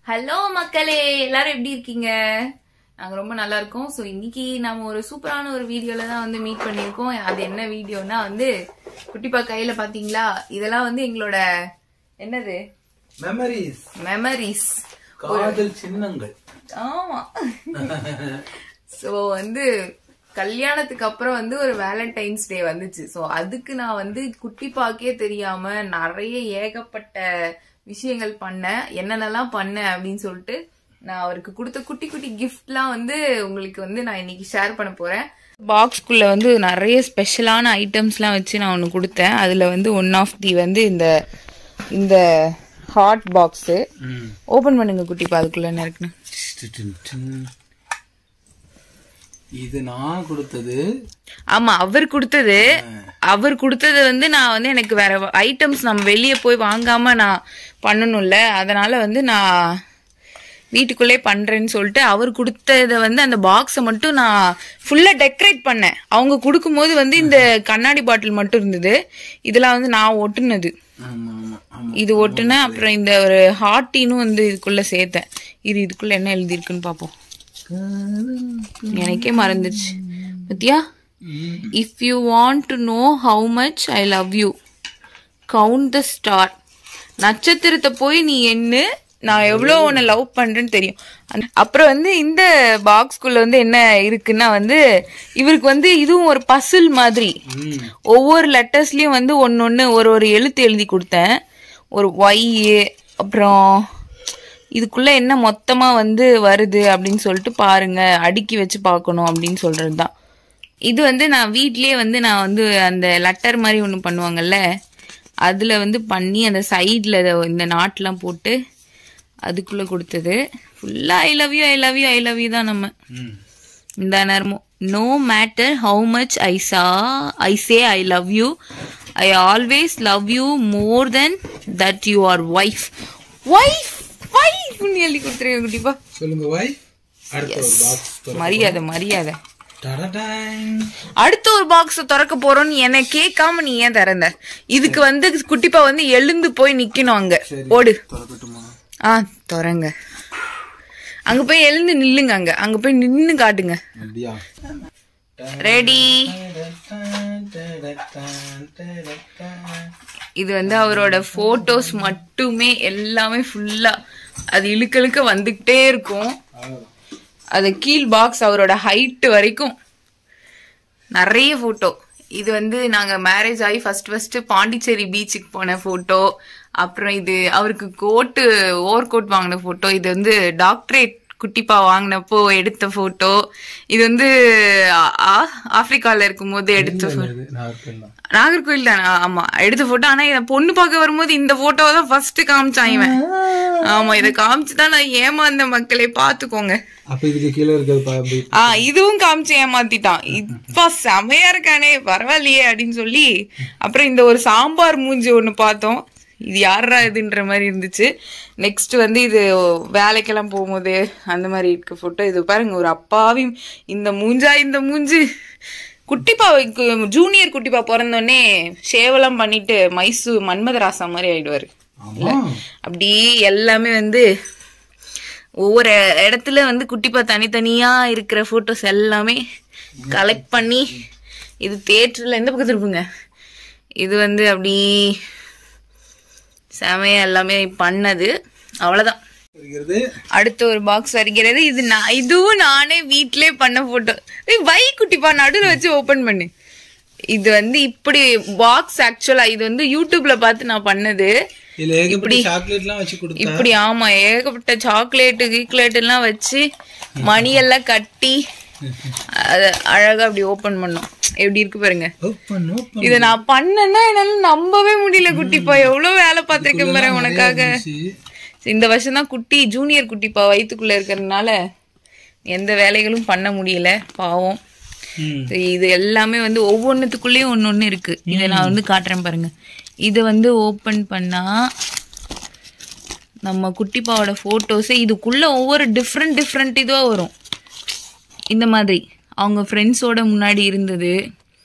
Hello மக்களே எல்லாரும் எப்படி இருக்கீங்க நாங்க ரொம்ப நல்லா இருக்கோம் ஸோ இன்னைக்கு நாம ஒரு சூப்பரான ஒரு வீடியோல தான் வந்து மீட் பண்ணியிருக்கோம் அது என்ன வீடியோனா வந்து குட்டிப்பா கையில பாத்தீங்களா இதெல்லாம் வந்து எங்களோட என்னது மெமரிஸ் மெமரிஸ் காதல் சின்னங்கள் ஆமா சோ வந்து கல்யாணத்துக்கு அப்புறம் வந்து ஒரு வேலண்டைன்ஸ் டே வந்துச்சு சோ அதுக்கு நான் வந்து குட்டி பாக்கே தெரியாம நிறைய ஏகப்பட்ட விஷயங்கள் பண்ணேன் என்னென்னலாம் பண்ணேன் அப்படின்னு சொல்லிட்டு நான் அவருக்கு கொடுத்த குட்டி குட்டி கிஃப்ட்லாம் வந்து உங்களுக்கு வந்து நான் இன்னைக்கு ஷேர் பண்ண போறேன் பாக்ஸ்குள்ள வந்து நிறைய ஸ்பெஷலான ஐட்டம்ஸ்லாம் வச்சு நான் ஒன்று கொடுத்தேன் அதுல வந்து ஒன் ஆஃப் தி வந்து இந்த இந்த ஹாட் பாக்ஸு ஓபன் பண்ணுங்க குட்டிப்பா அதுக்குள்ள என்ன இருக்குன்னு இது நான் கொடுத்தது ஆமா அவர் கொடுத்தது அவர் கொடுத்தது வந்து நான் வந்து எனக்கு வேற ஐட்டம்ஸ் நம்ம வெளியே போய் வாங்காம நான் பண்ணணும்ல அதனால வந்து நான் வீட்டுக்குள்ளே பண்றேன்னு சொல்லிட்டு அவர் கொடுத்ததை வந்து அந்த பாக்ஸை மட்டும் நான் ஃபுல்லா டெக்கரேட் பண்ணேன் அவங்க கொடுக்கும்போது வந்து இந்த கண்ணாடி பாட்டில் மட்டும் இருந்தது இதெல்லாம் வந்து நான் ஒட்டுனது ஆமா ஆமா ஆமா இது ஒட்டுனேன் அப்புறம் இந்த ஒரு ஹார்ட்டினும் வந்து இதுக்குள்ள சேர்த்தேன் இது இதுக்குள்ள என்ன எழுதியிருக்குன்னு பார்ப்போம் எனக்கே மறந்துச்சு பத்தியா if you want to know how much I love you count the star நட்சத்திரத்தை போய் நீ எண்ணு நான் எவ்வளோ உன்னை லவ் பண்றேன்னு தெரியும் அந்த- அப்புறம் வந்து இந்த பாக்ஸ்குள்ள வந்து என்ன இருக்குன்னா வந்து இவருக்கு வந்து இதுவும் ஒரு பசில் மாதிரி ம். ஒவ்வொரு லெட்டர்ஸ்லயும் வந்து ஒன்னொன்னு ஒரு ஒரு எழுத்து எழுதி கொடுத்தேன் ஒரு ஒய் அப்புறம் இதுக்குள்ள என்ன மொத்தமா வந்து வருது அப்படின்னு சொல்லிட்டு பாருங்க அடுக்கி வச்சு பார்க்கணும் அப்படின்னு சொல்றது தான் இது வந்து நான் வீட்லயே வந்து நான் வந்து அந்த லெட்டர் மாதிரி ஒன்று பண்ணுவாங்கல்ல அதுல வந்து பண்ணி அந்த சைடில் இந்த நாட்லாம் போட்டு அதுக்குள்ள கொடுத்தது ஃபுல்லா I love you I love you I love you தான் நம்ம ம். இந்த நேரமும் no matter how much I saw I say I love you I always love you more then that you are wife wife wife எழுதி கொடுத்துருங்க குட்டிப்பா சொல்லுங்க வாய் அடுத்த ஒரு பாக்ஸ் மரியாதை மரியாதை டடடாங். அடுத்த ஒரு பாக்ஸ் திறக்க போறோம்னு என்னை கேட்காம நீ ஏன் திறந்த இதுக்கு வந்து குட்டிப்பா வந்து எழுந்து போய் நிக்கணும் அங்க சரி. ஓடு திறக்கட்டுமா ஆ திறங்க அங்க போய் எழுந்து நில்லுங்க அங்க அங்க போய் நின்னு காட்டுங்க அப்படியா ரெடி இது வந்து அவரோட போட்டோஸ் மட்டுமே எல்லாமே ஃபுல்லா அது இழுக்க இழுக்க வந்துகிட்டே இருக்கும் அவ்வளவுதான். அது கீழ் பாக்ஸ் அவரோட ஹைட் வரைக்கும் நிறைய போட்டோ இது வந்து நாங்க மேரேஜ் ஆகி ஃபர்ஸ்ட் ஃபர்ஸ்ட் பாண்டிச்சேரி பீச்சுக்கு போன போட்டோ அப்புறம் இது அவருக்கு கோட்டு ஓவர் கோட் வாங்கின போட்டோ இது வந்து டாக்டரேட் குட்டிப்பா வாங்கினப்போ எடுத்த போட்டோ இது வந்து ஆ- ஆ- ஆப்பிரிக்கால இருக்கும்போது எடுத்த photo. இது நாகர்கோவில் தான். நாகர்கோயில் தானே ஆமா எடுத்த போட்டோ ஆனா இதை பொண்ணு பார்க்க வரும்போது இந்த போட்டோ தான் ஃபர்ஸ்ட் காமிச்சான் இவன் ஆமா இதை காமிச்சுதான் நான் ஏமாந்த மக்களை பாத்துக்கோங்க அப்ப இதுக்கு கீழே இருக்கிறது பா- அப்படி ஆ இதுவும் காமிச்சு ஏமாத்திட்டான் இப்ப செமையா இருக்கானே பரவாயில்லையே அப்படின்னு சொல்லி அப்புறம் இந்த ஒரு சாம்பார் மூஞ்சி ஒண்ணு பார்த்தோம் இது யாரா இதுன்ற மாதிரி இருந்துச்சு நெக்ஸ்ட் வந்து இது வேலைக்கெல்லாம் போகும்போது அந்த மாதிரி இருக்க போட்டோ இது பாருங்க ஒரு அப்பாவி இந்த மூஞ்சா இந்த மூஞ்சு குட்டிப்பா ஜூனியர் குட்டிப்பா பிறந்தோடனே ஷேவெல்லாம் பண்ணிட்டு மைசூர் மன்மதராசா மாதிரி ஆயிடுவாரு ஆமா அப்படி எல்லாமே வந்து ஒவ்வொரு இடத்துல வந்து குட்டிப்பா தனித்தனியா இருக்கிற போட்டோஸ் எல்லாமே கலெக்ட் பண்ணி இது தேட்டர்ல எந்த பக்கத்துல இருப்புங்க இது வந்து அப்படி செமையா எல்லாமே பண்ணது அவ்வளவுதான் இருக்கிறது அடுத்த ஒரு பாக்ஸ் வருகிறது இது நான் இதுவும் நானே வீட்லயே பண்ண போட்டோ வை குட்டிப்பா நடுவில் வச்சு ஓபன் பண்ணு இது வந்து இப்படி பாக்ஸ் ஆக்சுவலா இது வந்து யூடியூப்ல பார்த்து நான் பண்ணது இதுல ஏகப்பட்ட சாக்லேட் எல்லாம் வச்சு கொடுத்தா இப்படி ஆமா ஏகப்பட்ட சாக்லேட்டு கீக்லேட் எல்லாம் வச்சு மணி எல்லாம் கட்டி அத அழகா அப்படி ஓபன் பண்ணோம் எப்படி இருக்கு பாருங்க ஓப்பன் ஓப்பன் இத நான் பண்ணேன்னா என்னால நம்பவே முடியல குட்டிப்பா எவ்வளவு வேலை பார்த்திருக்கேன் பாரு உனக்காக இந்த வருஷம் தான் குட்டி ஜூனியர் குட்டிப்பா வயித்துக்குள்ள இருக்கிறதுனால எந்த வேலைகளும் பண்ண முடியல பாவம் ம். இது எல்லாமே வந்து ஒவ்வொன்றுத்துக்குள்ளேயும் ஒன்று ஒன்று இருக்கு இதை நான் வந்து காட்டுறேன் பாருங்க இதை வந்து ஓப்பன் பண்ணா நம்ம குட்டிப்பாவோட ஃபோட்டோஸு இதுக்குள்ள ஒவ்வொரு டிஃப்ரெண்ட் டிஃப்ரெண்ட் இதுவாக வரும் இந்த மாதிரி அவங்க ஃப்ரெண்ட்ஸோட முன்னாடி இருந்தது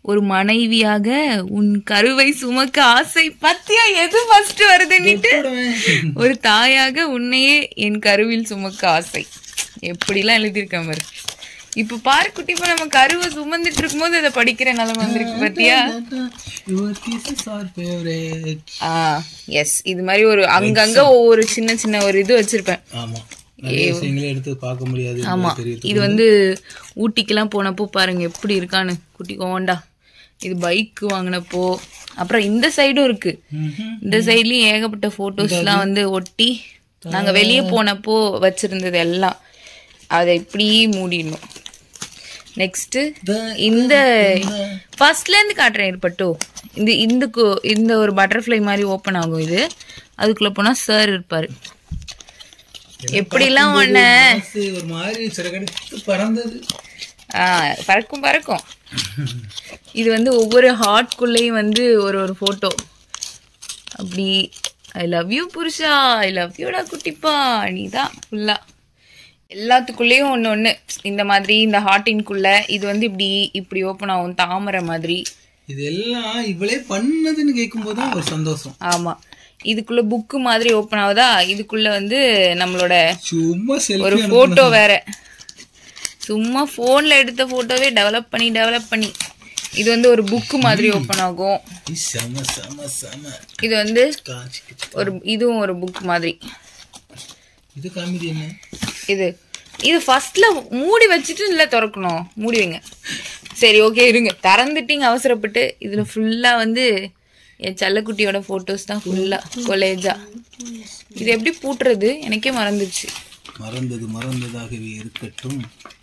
ஒரு மனைவியாக உன் கருவை சுமக்க ஆசை பத்தியா எது ஃபர்ஸ்ட் வருதுன்னுட்டு ஒரு தாயாக உன்னையே என் கருவில் சுமக்க ஆசை எப்படிலாம் எழுதியிருக்கேன் பாரு இப்ப பாரு குட்டி இப்ப நம்ம கருவை சுமந்துட்டு இருக்கும்போது இதை படிக்கிற நிலைமை வந்திருக்கு பாத்தியா Your kisses are favorite. ஆ எஸ் இது மாதிரி ஒரு அங்கங்க ஒவ்வொரு சின்ன சின்ன ஒரு இது வச்சிருப்பேன் ஆமா நிறைய விஷயங்களே எடுத்து பார்க்க முடியாது ஆமா தெரியுது இது வந்து ஊட்டிக்கெல்லாம் போனப்போ பாருங்க எப்படி இருக்கான்னு குட்டி கோண்டா இது பைக் வாங்கினப்போ அப்புறம் இந்த சைடும் இருக்கு ம்ஹும். இந்த சைட்லயும் ஏகப்பட்ட போட்டோஸ்லாம் வந்து ஒட்டி நாங்க வெளியே போனப்போ வச்சிருந்தது எல்லாம் அதை இப்படி மூடிடணும் நெக்ஸ்ட் இந்த ஃபர்ஸ்ட்ல இருந்து காட்டுறேன் இருப்பட்டோ இந்த இந்த கு- இந்த ஒரு பட்டர்ஃப்ளை மாதிரி ஓப்பன் ஆகும் இது அதுக்குள்ள போனா சார் இருப்பாரு எப்படிலாம் ஒன்ன மனசு ஒரு மாதிரி சிறகடித்து பறந்தது பறக்கும் பறக்கும் இது வந்து ஒவ்வொரு ஹார்ட்குள்ளேயும் வந்து ஒரு ஒரு ஃபோட்டோ அப்படி ஐ லவ் யூ புருஷா ஐ லவ் யூடா குட்டிப்பா நீ தான் ஃபுல்லாக எல்லாத்துக்குள்ளேயும் ஒன்று ஒன்று இந்த மாதிரி இந்த ஹார்ட்டின்குள்ள இது வந்து இப்படி இப்படி ஓப்பன் ஆகும் தாமரை மாதிரி இது எல்லாம் இவளே பண்ணதுன்னு கேட்கும்போது தான் ஒரு சந்தோஷம் ஆமாம் இதுக்குள்ள புக்கு மாதிரி ஓப்பன் ஆகுதா இதுக்குள்ள வந்து நம்மளோட சும்மா ஒரு செல்ஃபி போட்டோ வேற சும்மா போன்ல எடுத்த போட்டோவே டெவலப் பண்ணி டெவலப் பண்ணி இது வந்து ஒரு புக்கு மாதிரி ஓப்பன் ஆகும் செம செம செம இது வந்து காஞ்சிக்கிச்சு ஒரு இதுவும் ஒரு புக் மாதிரி இது காமெடி என்ன இது இது ஃபர்ஸ்ட்ல மூடி வச்சுட்டு இல்ல திறக்கணும் மூடி வைங்க சரி ஓகே இருங்க திறந்துட்டீங்க அவசரப்பட்டு இதுல ஃபுல்லா வந்து என் செல்லக்குட்டியோட போட்டோஸ் தான் ஃபுல்லா கொலேஜா இது எப்படி பூட்டுறது எனக்கே மறந்துச்சு மறந்தது மறந்ததாகவே இருக்கட்டும்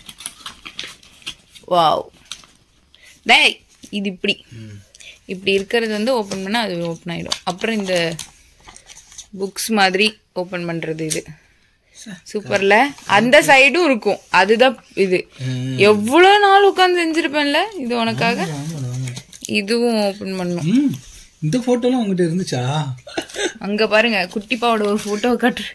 வாவ் டேய் இது இப்படி ம். இப்படி இருக்கிறது வந்து ஓப்பன் பண்ணால் அது ஓப்பன் ஆகிடும் அப்புறம் இந்த புக்ஸ் மாதிரி ஓப்பன் பண்ணுறது இது சூப்பர்ல அந்த சைடும் இருக்கும் அதுதான் இது ம். எவ்வளோ நாள் உட்காந்து செஞ்சிருப்பேன்ல இது உனக்காக ஆமா, ஆமா. இதுவும் ஓப்பன் பண்ணும் ம் இந்த போட்டோலாம் உங்ககிட்ட இருந்துச்சா அங்க பாருங்க குட்டிப்பாவோட ஒரு போட்டோ காட்டுரு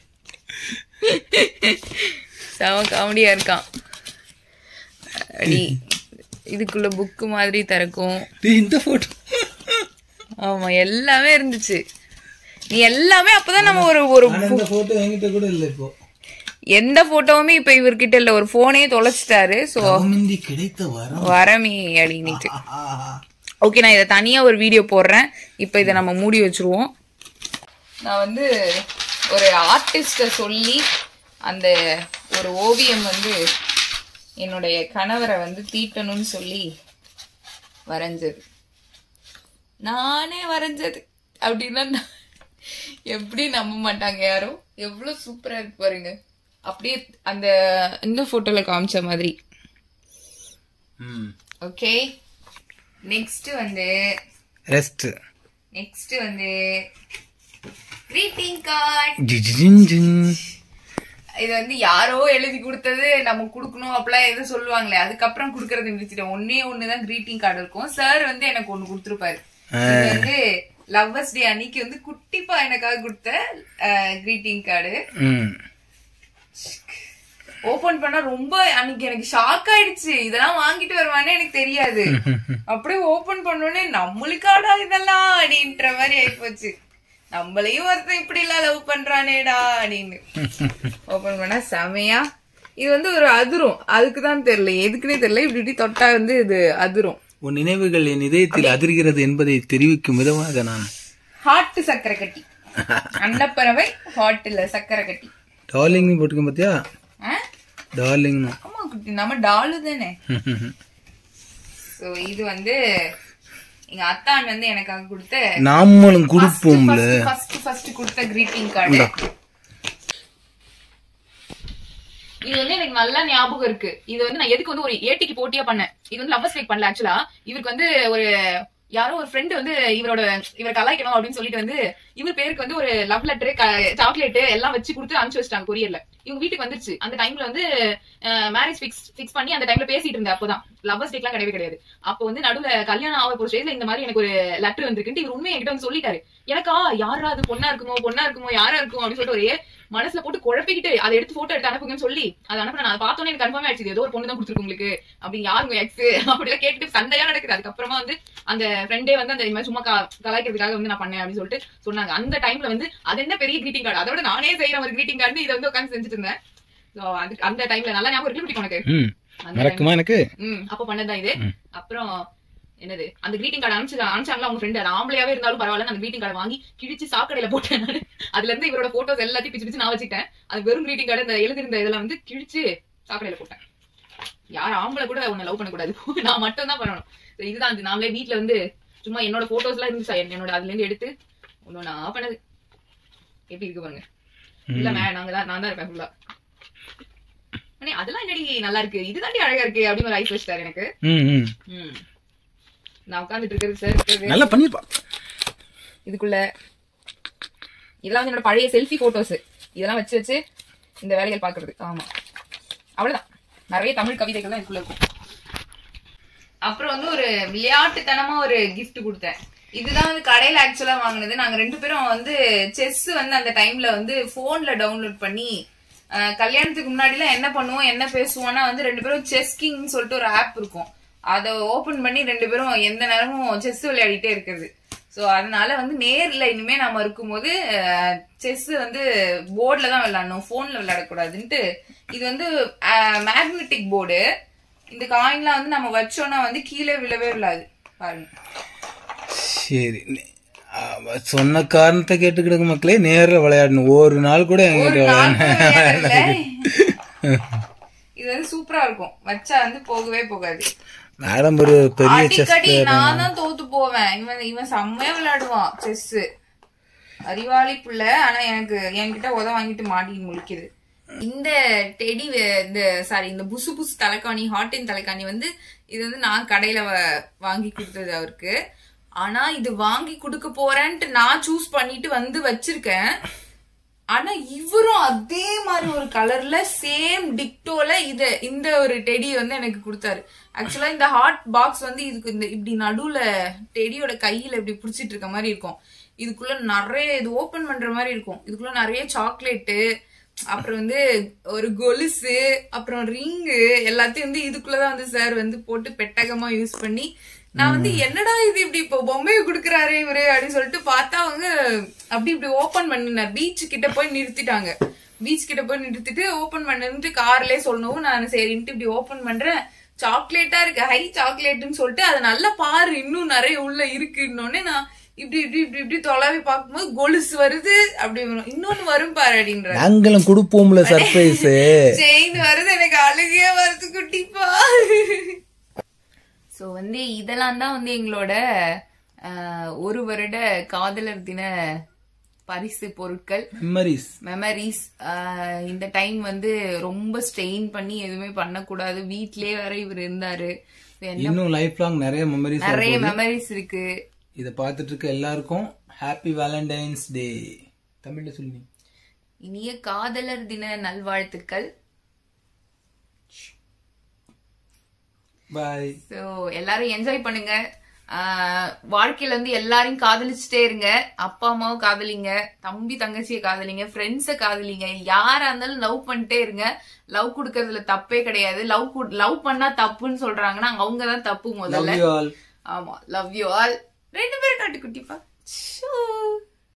செம காமெடியா இருக்கான் அடி இதுக்குள்ள புக்கு மாதிரி திறக்கும் டேய் இந்த போட்டோ ஆமா எல்லாமே இருந்துச்சு நீ எல்லாமே அப்பதான் நம்ம ஒரு ஒரு ஆனா இந்த போட்டோ என்கிட்ட கூட இல்ல இப்போ எந்த போட்டோவுமே இப்ப இவர்கிட்ட இல்ல ஒரு போனே தொலைச்சிட்டாரு சோ அவமிந்தி கிடைத்த வரம் வரமே அப்படின்னுட்டு ஆஹா. ஓகே நான் இதை தனியா ஒரு வீடியோ போடுறேன் இப்போ இதை நம்ம மூடி வச்சிருவோம் நான் வந்து ஒரு ஆர்டிஸ்ட சொல்லி அந்த ஒரு ஓவியம் வந்து என்னுடைய கணவரை வந்து தீட்டணும்னு சொல்லி வரைஞ்சது நானே வரைஞ்சது அப்படின்னா நான் எப்படி நம்ப மாட்டாங்க யாரும் எவ்வளவு சூப்பரா இருக்கு பாருங்க அப்படியே அந்த இந்த போட்டோல காமிச்ச மாதிரி ம் ஓகே நெக்ஸ்ட் வந்து ரெஸ்ட் நெக்ஸ்ட் வந்து greeting கார்டு ஜிஜின் ஜின் இது வந்து யாரோ எழுதி கொடுத்தது நம்ம கொடுக்கணும் அப்படிலாம் எதுவும் சொல்லுவாங்களே அதுக்கப்புறம் கொடுக்கறது நிறுத்திட்டேன் ஒன்னே ஒண்ணுதான் greeting கார்டு இருக்கும் சார் வந்து எனக்கு ஒண்ணு கொடுத்துருப்பாரு இது வந்து லவ்வர்ஸ் டே அன்னைக்கு வந்து குட்டிப்பா எனக்காக கொடுத்த greeting கார்டு ம் ஓபன் பண்ணா ரொம்ப அன்னைக்கு எனக்கு ஷாக் ஆயிடுச்சு இதெல்லாம் வாங்கிட்டு வருவானே எனக்கு தெரியாது அப்படியே ஓபன் பண்ணோடனே நம்மளுக்காடா இதெல்லாம் அப்படின்ற மாதிரி ஆயிப்போச்சு நம்மளையும் ஒருத்தன் இப்படி எல்லாம் லவ் பண்றானேடா அப்படின்னு ஓபன் பண்ணா செமையா இது வந்து ஒரு அதிரும் அதுக்கு தான் தெரியல எதுக்குன்னே தெரியல இப்படி இப்படி தொட்டா வந்து இது அதிரும் உன் நினைவுகள் என் இதயத்தில் அதிர்கிறது என்பதை தெரிவிக்கும் விதமாக நான் ஹாட் சக்கரை கட்டி அன்னப்பறவை ஹாட்ல சக்கரை கட்டி டார்லிங் போட்டுக்க பாத்தியா ஆ? டார்லிங் ஆமா குட்டி நம்ம டாலு தானே சோ இது வந்து எங்க அத்தான் வந்து எனக்காக கொடுத்த நாமளும் கொடுப்போம்ல ஃபர்ஸ்ட் ஃபர்ஸ்ட் கொடுத்த greeting கார்டு இது வந்து எனக்கு நல்லா ஞாபகம் இருக்கு இது வந்து நான் எதுக்கு வந்து ஒரு ஏடிக்கு போட்டியா பண்ணேன் இது வந்து லவ்வர்ஸ் லைக் பண்ணல ஆக்சுவலா இவருக்கு வந்து ஒரு யாரோ ஒரு ஃப்ரெண்ட் வந்து இவரோட இவர் கலாய்க்கணும் அப்படின்னு சொல்லிட்டு வந்து இவர் பேருக்கு வந்து ஒரு லவ் லெட்டர் சாக்லேட் எல்லாம் வச்சு கொடுத்து அனுப்பிச்சு வச்சிட்டாங்க கொரியர்ல இவங்க வீட்டுக்கு வந்துருச்சு அந்த டைம்ல வந்து மேரேஜ் ஃபிக்ஸ் ஃபிக்ஸ் பண்ணி அந்த டைம்ல பேசிட்டு இருந்தேன் அப்போதான் லவ்வர்ஸ் டேக்லாம் கிடையவே கிடையாது அப்போ வந்து நடுவுல கல்யாணம் ஆக போற ஸ்டேஜ்ல இந்த மாதிரி எனக்கு ஒரு லெட்டர் வந்திருக்குன்ட்டு இவர் உண்மையை என்கிட்ட வந்து சொல்லிட்டாரு எனக்கா யாரா அது பொண்ணா இருக்குமோ பொண்ணா இருக்குமோ யாரா இருக்குமோ அப்படின்னு சொல்லிட்டு ஒரே மனசுல போட்டு குழப்பிக்கிட்டு அதை எடுத்து போட்டோ எடுத்து அனுப்புங்கன்னு சொல்லி அதை அனுப்புறேன் நான் அதை பார்த்தோன்னே எனக்கு கன்ஃபார்ம் ஆயிடுச்சு இது ஏதோ ஒரு பொண்ணு தான் கொடுத்துருக்கு உங்களுக்கு அப்படி யாருங்க எக்ஸ் அப்படிலாம் கேட்டுட்டு சண்டையா நடக்குது அதுக்கப்புறமா வந்து அந்த ஃப்ரெண்டே வந்து அந்த மாதிரி சும்மா கா- கலாய்க்கிறதுக்காக வந்து நான் பண்ணேன் அப்படின்னு சொல்லிட்டு சொன்னாங்க அந்த டைம்ல வந்து அது என்ன பெரிய greeting கார்டு அதை விட நானே செய்யற ஒரு greeting கார்டு இதை வந்து உட்காந்து செஞ்சுட்டு இருந்தேன் So, அதுக்கு அந்த டைம்ல நல்லா ஞாபகம் இருக்கு குட்டி உனக்கு ம் அந்த மறக்குமா எனக்கு ம் அப்ப பண்ணதுதான் இது அப்புறம் என்னது அந்த greeting கார்டு அனுப்பிச்சு அனுப்பிச்சாங்களா உங்க ஃப்ரெண்ட் அது ஆம்பளையாவே இருந்தாலும் பரவாயில்ல அந்த greeting கார்டு வாங்கி கிழிச்சு சாக்கடையில போட்டேன் நானு. அதுல இருந்து இவரோட போட்டோஸ் எல்லாத்தையும் பிச்சு பிச்சு நான் வச்சுக்கிட்டேன் அது வெறும் greeting கார்டு இந்த எழுதிருந்த இதெல்லாம் வந்து கிழிச்சு சாக்கடையில போட்டேன் யார் ஆம்பளை கூட உன்னை லவ் பண்ணக்கூடாது நான் மட்டும் தான் பண்ணணும் So, இதுதான் அது நாமளே வீட்ல வந்து சும்மா என்னோட போட்டோஸ் எல்லாம் இருந்துச்சு என்னோட அதுல இருந்து எடுத்து ஒண்ணு நான் பண்ணது எப்படி இருக்கு பாருங்க இல்ல மே நாங்க தான் நான் தான் இருப்பேன் ஃபுல்லா அண்ணே அதெல்லாம் என்னடி நல்லா இருக்கு இதுதாண்டி அழகா இருக்கு அப்படின்னு ஒரு ஐஸ் வச்சிட்டாரு எனக்கு ம் ம் ம். நான் உட்கார்ந்துட்டு இருக்கிறது சார் இருக்கிறது நல்லா பண்ணிருப்பா இதுக்குள்ள இதெல்லாம் வந்து என்னோட பழைய செல்ஃபி போட்டோஸ் இதெல்லாம் வச்சு வச்சு இந்த வேலைகள் பாக்குறது ஆமா அவ்வளவுதான் நிறைய தமிழ் கவிதைகள் தான் இதுக்குள்ள இருக்கும் அப்புறம் வந்து ஒரு விளையாட்டுத்தனமா ஒரு gift கொடுத்தேன் இதுதான் வந்து கடையில ஆக்சுவலா வாங்குனது நாங்க ரெண்டு பேரும் வந்து செஸ் வந்து அந்த டைம்ல வந்து போன்ல டவுன்லோட் பண்ணி அஹ், கல்யாணத்துக்கு முன்னாடிலாம் என்ன பண்ணுவோம் என்ன பேசுவோம்னா வந்து ரெண்டு பேரும் செஸ் கிங்னு சொல்லிட்டு ஒரு ஆப் இருக்கும் அதை ஓபன் பண்ணி ரெண்டு பேரும் எந்த நேரமும் செஸ் விளையாடிட்டே இருக்கிறது சோ அதனால வந்து நேர்ல இனிமே நாம இருக்கும்போது செஸ் வந்து போர்ட்ல தான் விளையாடணும் போன்ல விளையாடக்கூடாதுன்ட்டு இது வந்து மேக்னெட்டிக் போர்டு இந்த காயின்லாம் வந்து நம்ம வச்சோம்னா வந்து கீழே விழவே விழாது பாருங்க சரி அவ சொன்ன காரணத்தை கேட்டுக்கிடுங்க மக்களே நேர்ல விளையாடணும் ஒரு நாள் கூட ஒரு என்கிட்ட நாள் விளையாட கூட விளையாடல. இது வந்து சூப்பரா இருக்கும் வச்சா வந்து போகவே போகாது மேடம் ஒரு பெரிய செஸ் அடிக்கடி நான் தான் தோத்து போவேன் இவன் இவன் செம்மையா விளையாடுவான் செஸ் அறிவாளி புள்ள ஆனா எனக்கு என்கிட்ட உத வாங்கிட்டு மாட்டி முழிக்குது இந்த டெடி வே- இந்த சாரி இந்த புசு புசு தலைக்காணி ஹாட்டின் தலைக்காணி வந்து இது வந்து நான் கடையில வ- வாங்கி கொடுத்தது அவருக்கு ஆனா இது வாங்கி கொடுக்க போறேன்ட்டு நான் சூஸ் பண்ணிட்டு வந்து வச்சிருக்கேன் ஆனா இவரும் அதே மாதிரி ஒரு கலர்ல சேம் டிக்டோல இத இந்த ஒரு டெடி வந்து எனக்கு கொடுத்தாரு ஆக்சுவலா இந்த ஹாட் பாக்ஸ் வந்து இதுக்கு இந்த இப்படி நடுவுல டெடியோட கையில இப்படி புடிச்சிட்டு இருக்க மாதிரி இருக்கும் இதுக்குள்ள நிறைய இது ஓபன் பண்ற மாதிரி இருக்கும் இதுக்குள்ள நிறைய சாக்லேட்டு அப்புறம் வந்து ஒரு கொலுசு அப்புறம் ரிங்கு எல்லாத்தையும் வந்து இதுக்குள்ளதான் வந்து சார் வந்து போட்டு பெட்டகமா யூஸ் பண்ணி நான் வந்து என்னடா இது இப்படி இப்போ பொம்மையை குடுக்குறாரு இவரு அப்படின்னு சொல்லிட்டு பார்த்தா அவங்க அப்படி இப்படி ஓபன் பண்ணினார் பீச் கிட்ட போய் நிறுத்திட்டாங்க பீச் கிட்ட போய் நிறுத்திட்டு ஓபன் பண்ணுன்ட்டு கார்லயே சொல்லணும் நான் சரின்ட்டு இப்படி ஓபன் பண்றேன் சாக்லேட்டா இருக்கு ஹை சாக்லேட்னு சொல்லிட்டு அதை நல்லா பாரு இன்னும் நிறைய உள்ள இருக்குன்னொடனே நான் இப்படி இப்படி இப்படி இப்படி தொலைவி பார்க்கும்போது கொலுசு வருது அப்படி வரும் இன்னொன்னு வரும் பாரு அப்படின்ற நாங்களும் கொடுப்போம்ல சர்ப்ரைஸ் செயின் வருது எனக்கு அழுகையா வருது குட்டிப்பா சோ வந்து இதெல்லாம் தான் வந்து எங்களோட ஆஹ், ஒரு வருட காதலர் தின பரிசு பொருட்கள் மெமரிஸ் மெமரிஸ் இந்த டைம் வந்து ரொம்ப ஸ்ட்ரெயின் பண்ணி எதுவுமே பண்ணக்கூடாது வீட்லயே வேற இவர் இருந்தாரு என்ன இன்னும் லைஃப் லாங் நிறைய மெமரிஸ் நிறைய மெமரிஸ் இருக்கு இத பார்த்துட்டு இருக்க எல்லாருக்கும் ஹாப்பி வேலண்டைன்ஸ் டே தமிழ்ல சொல்லி இனிய காதலர் தின நல்வாழ்த்துக்கள் பாய் ஸோ எல்லாரும் என்ஜாய் பண்ணுங்க ஆஹ் வாழ்க்கையில வந்து எல்லாரையும் காதலிச்சுட்டே இருங்க அப்பா அம்மாவை காதலிங்க தம்பி தங்கச்சியை காதலிங்க ஃப்ரெண்ட்ஸை காதலிங்க யாரா இருந்தாலும் லவ் பண்ணிட்டே இருங்க லவ் கொடுக்கறதுல தப்பே கிடையாது லவ் லவ் பண்ணா தப்புன்னு சொல்றாங்கன்னா அவங்க தான் தப்பு முதல்ல லவ் யூ ஆல் ஆமா லவ் யூ ஆல் ரெண்டு பேரும் நாட்டுக்குட்டிப்பா ஷூ